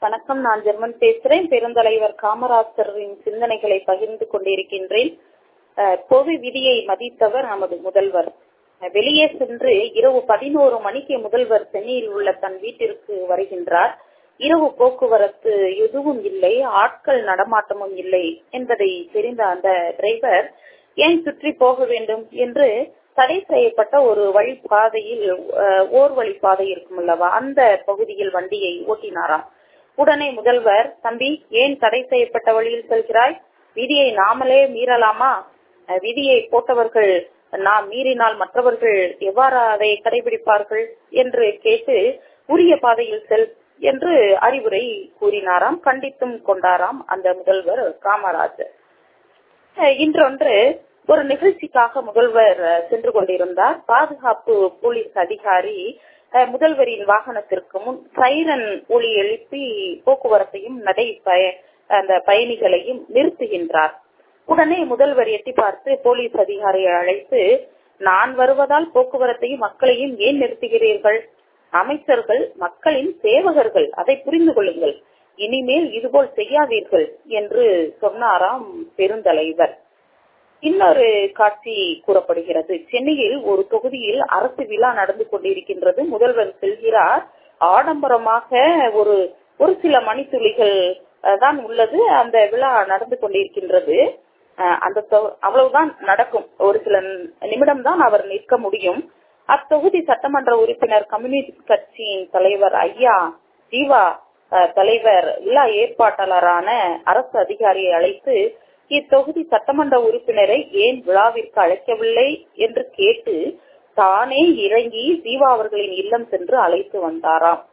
வணக்கம் நான் ஜெர்மன் பேசுறேன் பெருந்தலைவர் காமராஜரின் சிந்தனைகளை பகிர்ந்து கொண்டிருக்கின்றேன் அஹ், பொது விதியை மதித்தவர் நமது முதல்வர் அஹ், வெளியே சென்று இரவு பதினோரு மணிக்கு முதல்வர் சென்னையில் உள்ள தன் வீட்டிற்கு வருகின்றார் இரவு போக்குவரத்து எதுவும் இல்லை ஆட்கள் நடமாட்டமும் இல்லை என்பதை தெரிந்த அந்த டிரைவர் ஏன் சுற்றி போக வேண்டும் என்று தடை செய்யப்பட்ட ஒரு வழிப்பாதையில் அஹ், ஓர் வழி பாதை இருக்கும் அல்லவா அந்த பகுதியில் வண்டியை ஓட்டினாராம் உடனே முதல்வர் தம்பி ஏன் தடை செய்யப்பட்ட வழியில் செல்கிறாய் விதியை நாமளே மீறலாமா அஹ், விதியை போட்டவர்கள் நாம் மீறினால் மற்றவர்கள் எவ்வாறு அதை கடைபிடிப்பார்கள் என்று கேட்டு உரிய பாதையில் செல் என்று அறிவுரை கூறினாராம் கண்டித்தும் கொண்டாராம் அந்த முதல்வர் காமராஜர் அஹ் இன்றொன்று ஒரு நிகழ்ச்சிக்காக முதல்வர் அஹ், சென்று கொண்டிருந்தார் பாதுகாப்பு போலீஸ் அதிகாரி அஹ், முதல்வரின் வாகனத்திற்கு முன் சைரன் ஒலி எழுப்பி போக்குவரத்தையும் நடை பய- அந்த பயணிகளையும் நிறுத்துகின்றார் உடனே முதல்வர் எட்டி பார்த்து போலீஸ் அதிகாரியை அழைத்து நான் வருவதால் போக்குவரத்தையும் மக்களையும் ஏன் நிறுத்துகிறீர்கள் அமைச்சர்கள் மக்களின் சேவகர்கள் அதை புரிந்து கொள்ளுங்கள் இனிமேல் இதுபோல் செய்யாதீர்கள் என்று சொன்னாராம் பெருந்தலைவர் இன்னொரு காட்சி கூறப்படுகிறது சென்னையில் ஒரு தொகுதியில் அரசு விழா நடந்து கொண்டிருக்கின்றது முதல்வர் செல்கிறார் ஆடம்பரமாக ஒரு ஒரு சில மணித்துளிகள் அஹ், தான் உள்ளது அந்த விழா நடந்து கொண்டிருக்கின்றது அஹ், அந்த தொ- அவ்வளவுதான் நடக்கும் ஒரு சில நிமிடம் தான் அவர் நிற்க முடியும் அத்தொகுதி சட்டமன்ற உறுப்பினர் கம்யூனிஸ்ட் கட்சியின் தலைவர் ஐயா ஜீவா அஹ், தலைவர் விழா ஏற்பாட்டாளரான அரசு அதிகாரியை அழைத்து இத்தொகுதி சட்டமன்ற உறுப்பினரை ஏன் விழாவிற்கு அழைக்கவில்லை என்று கேட்டு தானே இறங்கி ஜீவா அவர்களின் இல்லம் சென்று அழைத்து வந்தாராம்